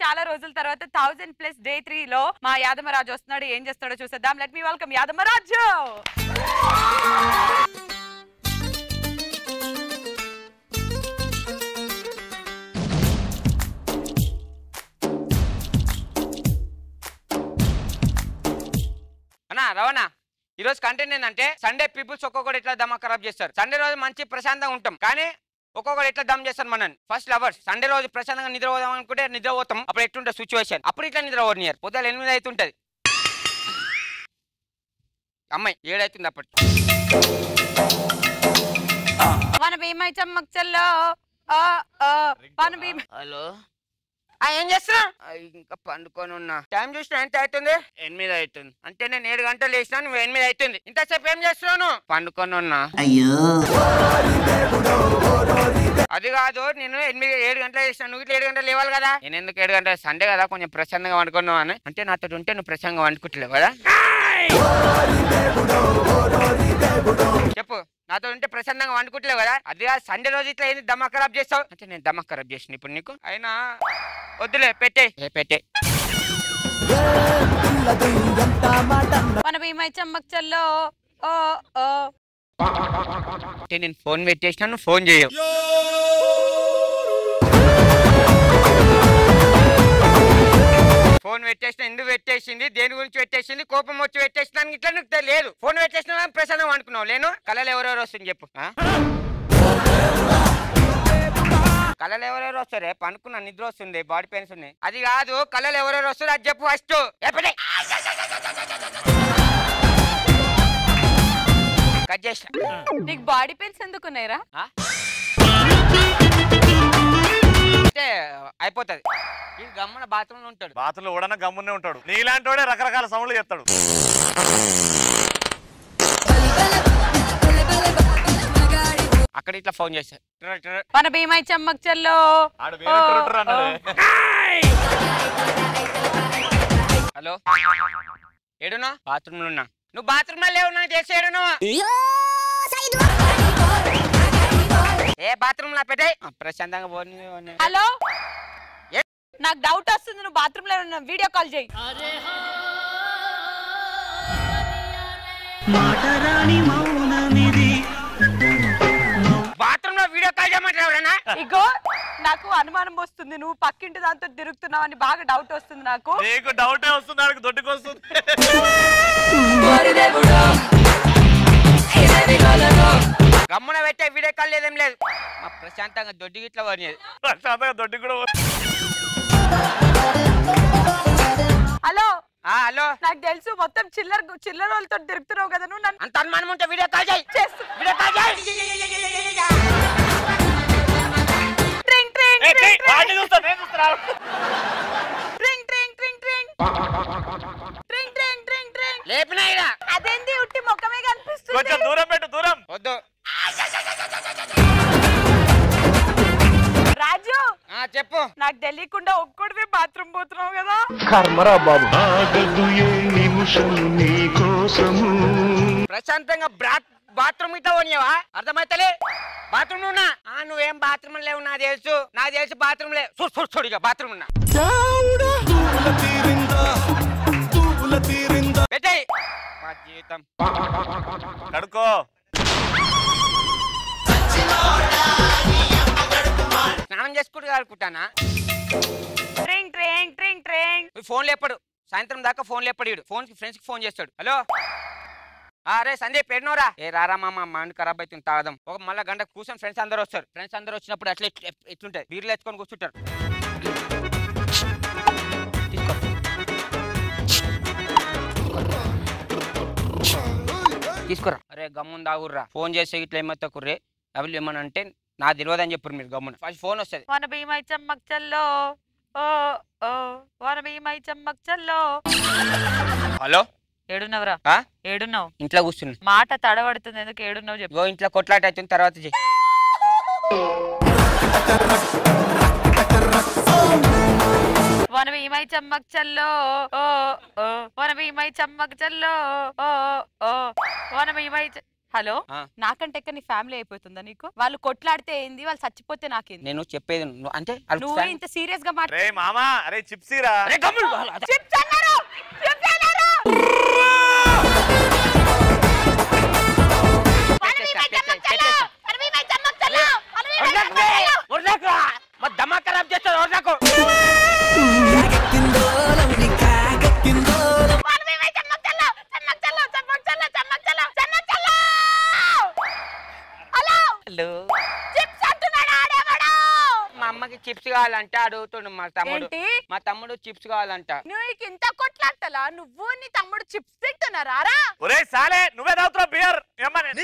చాలా రోజుల తర్వాత థౌజండ్ ప్లస్ డే త్రీ లో మా యాదమరాజు వస్తున్నాడు ఏం చేస్తాడో చూసేద్దాం లెట్ మీ వెల్కమ్ యాదమరాజు అన్నా రవణ ఈ రోజు కంటెంట్ ఏంటంటే సండే పీపుల్స్ ఒక్కొక్కటి ఎట్లా దమ ఖరాబ్ చేస్తారు సండే రోజు మంచి ప్రశాంతంగా ఉంటాం కానీ ఒక్కొక్కరు ఎట్లా దమ్ చేస్తారు మనని ఫస్ట్ లవర్స్ సండే రోజు ప్రశాంతంగా నిద్రపోదాం అనుకుంటే నిద్రపోతాం అప్పుడు ఎట్లుంటుంది సిచ్యువేషన్ అప్పుడు ఇట్లా నిద్ర పోనియారు పొద్దున ఎనిమిది అవుతుంటది అమ్మాయి ఏడైతుంది అప్పటి మన భీమై చమ్మక్చల్లో ఆ, ఆ, మన భీమ హలో ఆ, ఏం చేస్తున్నా ఆ, ఇంకా పండుకొని ఉన్నా టైం చూసిన ఎంత అవుతుంది ఎనిమిది అవుతుంది అంటే నేను ఏడు గంటలు లేచినా నువ్వు ఎనిమిది అవుతుంది ఇంతసేపు ఏం చేస్తున్నాను పండుకొని ఉన్నా అయ్యో అది కాదు నేను ఎనిమిది ఏడు గంటలు లేచిన నువ్వు ఇట్లా ఏడు గంటలు లేవాలి కదా నేను ఎందుకు ఏడు గంటలు సండే కదా కొంచెం ప్రశాంతంగా వండుకున్నావు అని అంటే నాతో ఉంటే నువ్వు ప్రశాంతంగా వండుకుంటలేవు కదా చెప్పు నాతో ఉంటే ప్రశాంతంగా వండుకుంటలేవు కదా అది కాదు సండే రోజు ఇట్లా ఏంది దమ్మా ఖరాబ్ చేస్తావు అంటే నేను దమ్మా ఖరాబ్ చేసిన ఇప్పుడు నీకు అయినా వద్దులే పెట్టే పెట్టే మన భీమై చమ్మక్చల్లో ఓ ఓ అంటే నేను ఫోన్ పెట్టేసినా నువ్వు ఫోన్ చేయవు ఫోన్ పెట్టేసిన ఎందుకు పెట్టేసింది దేని గురించి పెట్టేసింది కోపం వచ్చి పెట్టేసినానికి ఇట్లా నీకు తె- లేదు ఫోన్ పెట్టేసిన ప్రసాదం అనుకున్నావు లేను కళలు ఎవరెవరు వస్తుంది చెప్పు ఆ? కళలు ఎవరెవరు వస్తారే పనుకున్నా నిద్ర వస్తుంది బాడీ పెయిన్స్ ఉన్నాయి అది కాదు కళలు ఎవరెవరు వస్తారు అది చెప్పు ఫస్ట్ ఎప్పుడే కట్ చేసిన నీకు బాడీ పెయిన్స్ ఎందుకున్నాయిరా ఆ? అంటే అయిపోతుంది ఈ గమ్మన బాత్రూమ్ లో ఉంటాడు బాతులు ఓడన గమ్మునే ఉంటాడు నీలాంటి వాడే రకరకాల సౌండ్లు చేస్తాడు అక్కడ ఇట్లా ఫోన్ చేశారు ట్ర- ట్ర- మన భీమై చమ్మక్చల్లో ఆడు వేరే ట్రుట్రు అన్నాడు హలో ఏడునా బాత్రూమ్ లో ఉన్నా నువ్వు బాత్రూమ్ లో లేవు నాకు తెలిసి ఏడును ఏ బాత్రూమ్ లో పెట్టే ప్రశాంతంగా పోనీ పోనీ. హలో ఏ? నాకు డౌట్ వస్తుంది నువ్వు బాత్రూమ్ లో ఉన్న వీడియో కాల్ చేయి బాత్రూమ్ లో వీడియో కాల్ చేయమంటారు ఎవరైనా ఇగో నాకు అనుమానం వస్తుంది నువ్వు పక్కింటి దాంతో తిరుగుతున్నావు అని బాగా డౌట్ వస్తుంది నాకు నీకు డౌటే వస్తుంది ఆడికి దొడ్డుకు వస్తుంది గమ్మున పెట్టే వీడియో కాల్ లేదేం లేదు మా ప్రశాంతంగా దొడ్డి గిట్ల పోనీ ప్రశాంతంగా దొడ్డుకు కూడా వస్తుంది. హలో ఆ హలో నాకు తెలుసు మొత్తం చిల్లర చిల్లర వాళ్ళతో తిరుగుతున్నావు కదా నువ్వు నన్ను అంత అనుమానం ఉంటే వీడియో కాల్ చేయి చేస్తు వీడియో కాల్ చేయి ట్రింగ్ ట్రింగ్ ఏయ్, ఏయ్, ట్రింగ్ వాడిని చూస్తా, నేను చూస్తా, రావు. ట్రింగ్ ట్రింగ్ ట్రింగ్ ట్రింగ్ ట్రింగ్ ట్రింగ్ ట్రింగ్ ట్రింగ్ లేపినా ఇడ అదేంది ఉట్టి ముఖమే కనిపిస్తుంది కొంచెం దూరం పెట్టు దూరం వద్దు రాజు ఆ చెప్పు నాకు తెలియకుండా ఒక్కడివే బాత్రూమ్ పోతున్నావు కదా ఆగదు ఏ నిమిషం నీ కోసము ప్రశాంతంగా బ్రా బాత్రూమ్ ఇట్లా పోనీయవా అర్థమైతలే బాత్రూమ్ ఉన్నా ఆ నువ్వేం బాత్రూమ్ లేవు నాకు తెలుసు నాకు తెలుసు బాత్రూమ్ లేవు చూడు చూడు చూడు ఇక బాత్రూమ్ ఉన్నా పెట్టేయ్ మా జీవితం కడుకో స్నానం చేసుకుంటూ అనుకుంటానా ట్రింగ్ ట్రింగ్ ట్రింగ్ ట్రింగ్ ఫోన్ లేపడు సాయంత్రం దాకా ఫోన్ లేపడు వీడు ఫోన్ ఫ్రెండ్స్ కి ఫోన్ చేస్తాడు హలో ఆ రే సందీప్ ఎన్నోరా ఏ రారా మామ మైండ్ ఖరాబ్ అవుతుంది తాగదాం ఒక మళ్ళా గంట కూర్చొని ఫ్రెండ్స్ అందరూ వస్తారు ఫ్రెండ్స్ అందరూ వచ్చినప్పుడు అట్లా ఎట్- ఎట్- ఎట్లుంటాయి బీర్లు ఎత్తుకొని కూర్చుంటారు తీసుకో. తీసుకురా అరే గమ్మున దాగుర్రా ఫోన్ చేస్తే ఇట్లా ఏమవుతా కుర్రే డబ్బులు ఏమని అంటే నా తెలియదని చెప్పారు మీరు గమ్మున ఫస్ట్ ఫోన్ వస్తుంది వన భీమై చమ్మక్చల్లో ఓ ఓ వన భీమై చమ్మక్చల్లో హలో ఏడున్నవరా ఆ? ఏడున్నావు ఇంట్లో కూర్చున్నా మాట తడబడుతుంది ఎందుకు ఏడున్నావు చెప్పు ఇగో ఇంట్లో కొట్లాట అవుతుంది తర్వాత చెయ్యి వన భీమై చమ్మక్చల్లో ఓ ఓ వన భీమై చమ్మక్చల్లో ఓ ఓ వన భీమై చ- హలో ఆ. నాకంటే ఎక్క నీ ఫ్యామిలీ అయిపోతుందా నీకు వాళ్ళు కొట్లాడితే ఏంది వాళ్ళు చచ్చిపోతే నాకేంది నేను చెప్పేది నువ్వు- అంటే వాళ్ళకి నువ్వు fan- ఇంత సీరియస్ గా మాట్లా రే మామా అరే చిప్సీరా అరే గమ్ములు వాళ్ళు అదే. చిప్స్ అన్నారు చిప్స్ అన్నారు పెట్టేస్తా, పెట్టేస్తా, పెట్టేస్తా. వదలకు బే, వదలకు. మరి దమా ఖరాబ్ చేస్తారు వదలకు. హలో మా అమ్మకి చిప్స్ కావాలంటే అడుగుతుండు మా తమ్ముడు ఏంటి మా తమ్ముడు చిప్స్ కావాలంట నువ్వు ఇంత కొట్లాడతలా నువ్వు నీ తమ్ముడు చిప్స్ తింటున్నారా రా? ఒరే సాలే నువ్వే తాగుతున్నావు బియర్ ఏమని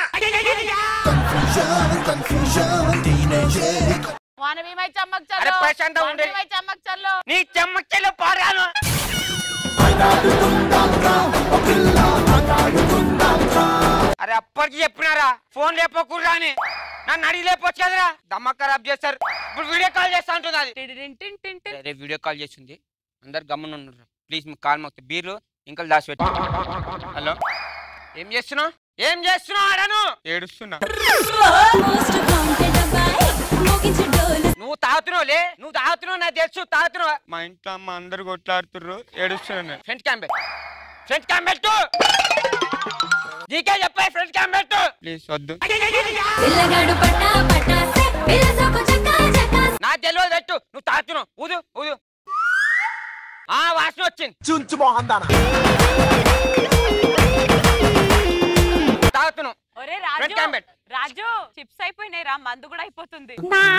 వానవీమై చమ్మక్ అరే చల్లో ప్రశాంతంగా ఉండు. వానవీమై చమ్మక్ చల్లో నీ చెమ్మచ్చలు పారాను అరే అప్పటికి చెప్పినారా ఫోన్ లేపకూడదా అని నన్ను అడిగి లేపొచ్చు కదరా దమ్మ ఖరాబ్ చేస్తారు ఇప్పుడు వీడియో కాల్ చేస్తా ఉంటుంది అది టిడిడిన్ టిన్ టిన్ టిన్. అరే వీడియో కాల్ చేస్తుంది అందరు గమ్మున ఉన్నారు ప్లీజ్ మీకు కాల్ మొక్కి బీర్లు ఇంకా దాచిపెట్టి హలో ఏం చేస్తున్నావు ఏం చేస్తున్నావు ఆడను ఏడుస్తున్నా నువ్వు తాగుతున్నావులే నువ్వు తాగుతున్నావు నాకు తెలుసు తాగుతున్నావు మా ఇంట్లో అమ్మ అందరు కొట్లాడుతుర్రు ఏడుస్తున్నాను ఫ్రంట్ క్యామ్ పెట్టు ఫ్రంట్ క్యామ్ పెట్టు నీకే చెప్పాయి ఫ్రంట్ క్యామ్ పెట్టు ప్లీజ్ వద్దు నా తెలియదు పెట్టు నువ్వు తాగుతున్నావు ఊదు ఊదు ఆ వాసన వచ్చింది తాగుతున్నావు ఒరే ఫ్రంట్ రాజు క్యామ్ పెట్టు రాజు చిప్స్ అయిపోయినాయి రా మందు కూడా అయిపోతుంది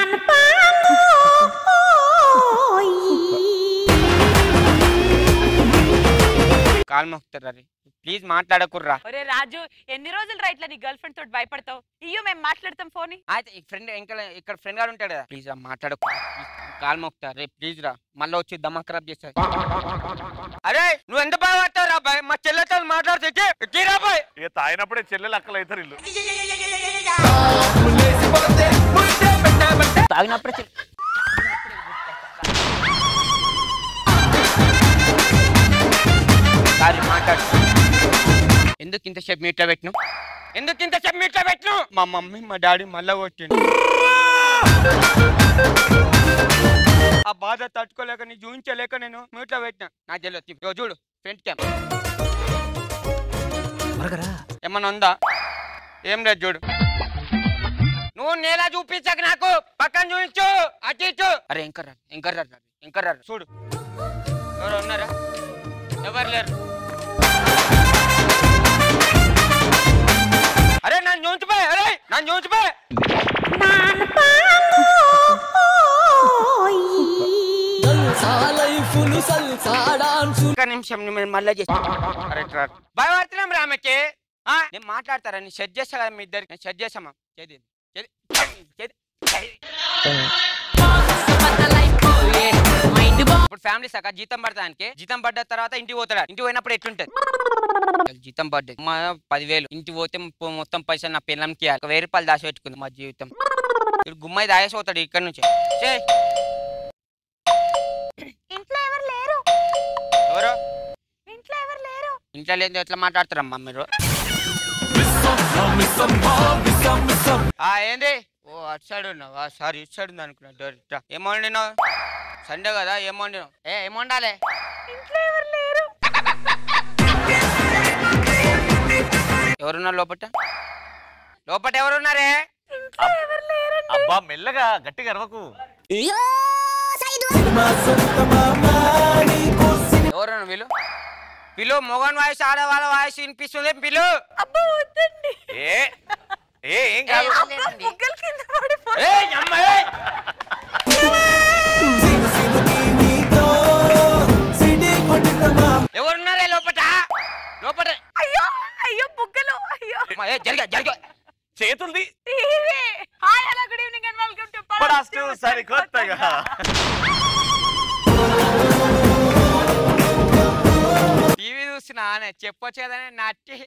కాల్ మొక్కుతారు అరే ప్లీజ్ మాట్లాడకుర్రా ఒరే రాజు ఎన్ని రోజులు రా ఇట్లా నీ గర్ల్ ఫ్రెండ్ తోటి భయపడతావు ఇయ్యో మేము మాట్లాడతాం ఫోన్ అయితే ఈ ఫ్రెండ్ ఇంకా ఇక్కడ ఫ్రెండ్ గారు ఉంటాడు కదా ప్లీజ్ రా మాట్లాడకు కాల్ మొక్తా రే ప్లీజ్ రా మళ్ళీ వచ్చి దమ్మా ఖరాబ్ చేస్తారు అరే నువ్వు ఎంత బాగా పడతావు రా బాయ్ మా చెల్లెతో మాట్లాడితే తీరా బాయ్ ఇక తాగినప్పుడే చెల్లెలు అక్కలు అవుతారు ఇల్లు తాగినప్పుడే చెల్- సారీ మాట్లాడు ఎందుకు ఇంత సేపు మీట్లో పెట్టిను ఎందుకు ఇంత సేపు మీట్లో పెట్టిను మా మమ్మీ మా డాడీ మళ్ళా కొట్టిండు ఆ బాధ తట్టుకోలేక నీ చూపించలేక నేను మీట్లో పెట్టినా నాకు తెలియదు ఇదిగో చూడు ఫ్రంట్ క్యామ్ ఏమన్నా ఉందా ఏం లేదు చూడు నువ్వు నేల చూపించక నాకు పక్కన చూపించు అటు ఇటు అరే ఎంకర్ ఎంకర్ ఎంకర్ చూడు ఎవరు ఉన్నారా ఎవరు లేరు అరే నన్ను చూపించిపోయి అరే నన్ను చూపించిపోయి ఒక్క నిమిషం నేను మళ్ళీ చేస్తా అరే బాయ్ వాడుతున్నాం రామకి ఆ, నేను మాట్లాడతారా నేను సెట్ చేస్తా కదా మీ ఇద్దరికి నేను సెట్ చేసామా చేది చేది చేది ఇప్పుడు ఫ్యామిలీ సగ జీతం పడతానికి జీతం పడ్డ తర్వాత ఇంటికి పోతాడు ఇంటికి పోయినప్పుడు ఎట్లుంటది జీతం పడ్డది మా పదివేలు ఇంటికి పోతే మొ- మొత్తం పైసలు నా పిల్లంకి ఒక వెయ్యి రూపాయలు దాచి పెట్టుకుంది మా జీవితం ఇప్పుడు గుమ్మాయి దాయేసి పోతాడు ఇక్కడ నుంచి చేయి ఇంట్లో ఎవరు లేరు ఎవరు ఇంట్లో ఎవరు లేరు ఇంట్లో లేదు ఎట్లా మాట్లాడతారమ్మా మీరు ఆ ఏంది ఓ అటు సైడ్ ఉన్నావా సారీ ఇటు సైడ్ ఉంది అనుకున్నా డోర్ ఇట్టా. ఏం వండినావు సండే కదా ఏం వండినావు ఏ ఏం వండాలి ఇంట్లో ఎవరు లేరు ఎవరున్నారు లోపట లోపట ఎవరున్నారే ఇంట్లో ఎవరు లేరండి అబ్బా మెల్లగా గట్టిగా అరవకు ఎవరున్నారు వీళ్ళు పిలు మొగన్ వాయిస్ ఆడవాళ్ళ వాయిస్ వినిపిస్తుంది పిలు అబ్బా వద్దండి ఏ ఏ ఏం కాదు అబ్బా బుగ్గల కింద పడిపోయి ఏయ్, అమ్మ, ఏయ్. ఎవరున్నారే లోపట లోపట అయ్యో అయ్యో బుగ్గలు అయ్యో అమ్మ, ఏయ్, జరిగా జరిగా చేతులది TV hi hello good evening and welcome to పడాస్తు సరికొత్తగా టీవీ చూస్తున్నా అనే చెప్పొచ్చు కదనే నట్టి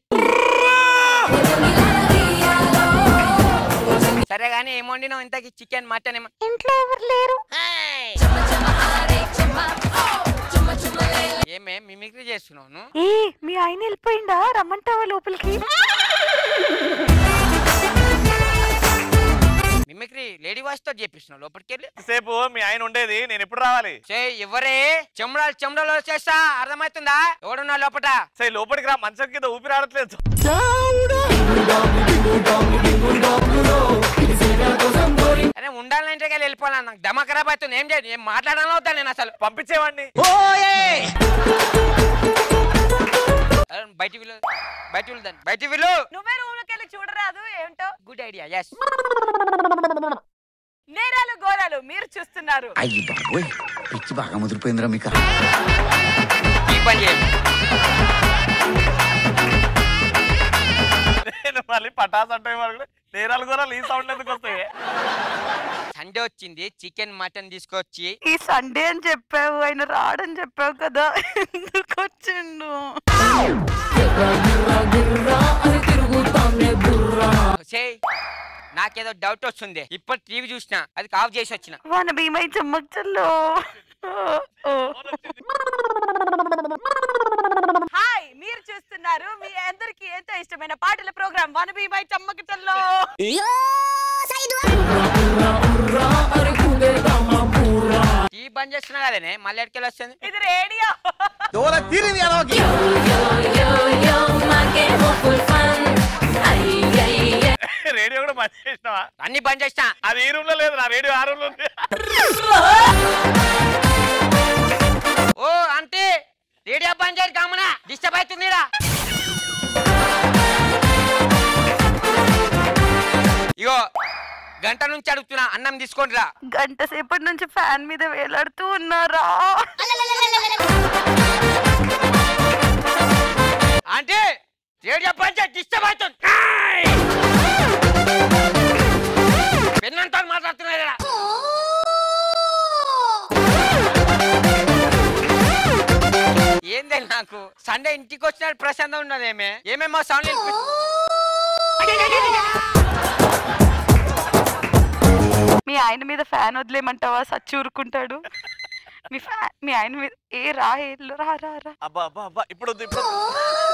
సరే కానీ ఏం వండినావు ఇంతకి చికెన్ మటన్ ఏమో ఇంట్లో ఎవరు లేరు ఏమే మిమిక్రీ చేస్తున్నావు ఏ మీ ఆయన వెళ్ళిపోయిందా రమ్మంటావా లోపలికి మిమిక్రీ లేడీ వాయిస్ తో చేపిస్తున్నావు లోపలికి వెళ్ళి సేపు మీ ఆయన ఉండేది నేను ఎప్పుడు రావాలి సే ఎవరే చెమడాలు చెమడాలు చేస్తా అర్థమవుతుందా ఎవడున్నా లోపట సే లోపలికి రా మంచం కింద ఊపిరి ఆడట్లేదు అరే ఉండాలంటే కానీ వెళ్ళిపోవాలి నాకు దమ ఖరాబ్ అవుతుంది ఏం చేయాలి ఏం మాట్లాడాలో వద్దా నేను అసలు పంపించేవాడిని అరే, బయట విలు బయట విలు దాన్ని బయట విలు నువ్వే రూమ్ లోకి వెళ్ళి చూడరాదు ఏంటో గుడ్ ఐడియా ఎస్ నేరాలు ఘోరాలు మీరు చూస్తున్నారు అయ్యి బాబోయ్ పిచ్చి బాగా ముదిరిపోయిందిరా మీకు ఈ పని చేయండి నేను మళ్ళీ పటాస్ అంటే వరకు నేరాలు కూడా ఈ సౌండ్ ఎందుకు వస్తాయి సండే వచ్చింది చికెన్ మటన్ తీసుకొచ్చి ఈ సండే అని చెప్పావు ఆయన రాడని చెప్పావు కదా ఎందుకు వచ్చిండు సే నాకేదో డౌట్ వస్తుంది ఇప్పుడు టీవీ చూసిన అది ఆఫ్ చేసి వచ్చిన వాన భీమై చమ్మచ్చల్లో హాయ్ మీరు చూస్తున్నారు మీ అందరికి ఎంతో ఇష్టమైన పాటల ప్రోగ్రామ్ వన భీమై చమ్మకటల్లో టీవీ బంద్ చేస్తున్నా కదనే మళ్ళీ ఎక్కడికి వస్తుంది ఇది రేడియో రేడియో కూడా బంద్ చేసినావా అన్ని బంద్ చేసిన అది ఈ రూమ్ లో లేదు నా రేడియో ఆ రూమ్ లో ఉంది ఓ అంటే రేడియో బంద్ చేయాలి కామనా డిస్టర్బ్ అవుతుందిరా ఇగో గంట నుంచి అడుగుతున్నా అన్నం తీసుకోండి రా గంట సేపటి నుంచి ఫ్యాన్ మీద వేలాడుతూ ఉన్నారా అంటే రేడియో బంద్ చేసి డిస్టర్బ్ అవుతుంది పెన్నంతా మాట్లాడుతున్నారు ఇక్కడ ఏందే నాకు సండే ఇంటికి వచ్చినట్టు ప్రశాంతం ఉన్నది ఏమే ఏమేమో సౌండ్ మీ ఆయన మీద ఫ్యాన్ వదిలేమంటావా సచ్చి ఊరుకుంటాడు మీ ఫ్యాన్ మీ ఆయన మీద ఏ రా ఏళ్ళు రా రా రా అబ్బా అబ్బా అబ్బా ఇప్పుడు వద్దు, ఇప్పుడు వద్దు.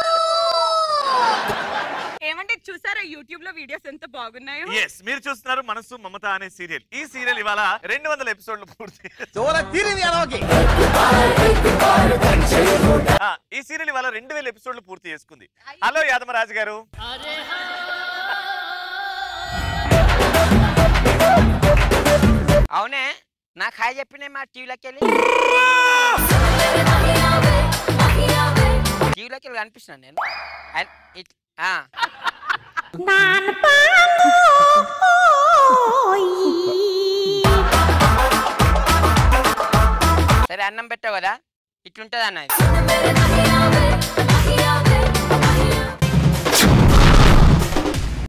ఏమంటే చూసారా యూట్యూబ్ లో వీడియోస్ ఎంత బాగున్నాయో ఎస్ మీరు చూస్తున్నారు మనసు మమత అనే సీరియల్ ఈ సీరియల్ ఇవాళ రెండు వందల ఎపిసోడ్లు పూర్తి ఆ, ఈ సీరియల్ ఇవాళ రెండు వేల ఎపిసోడ్లు పూర్తి చేసుకుంది హలో యాదమరాజు గారు అవునే నాకు హాయ్ చెప్పినే మా టీవీలోకి వెళ్ళి టీవీలోకి వెళ్ళి కనిపిస్తున్నాను నేను అన్- ఇట్- ఆ. సరే అన్నం పెట్టావు కదా ఇట్లుంటది అన్న ఇది.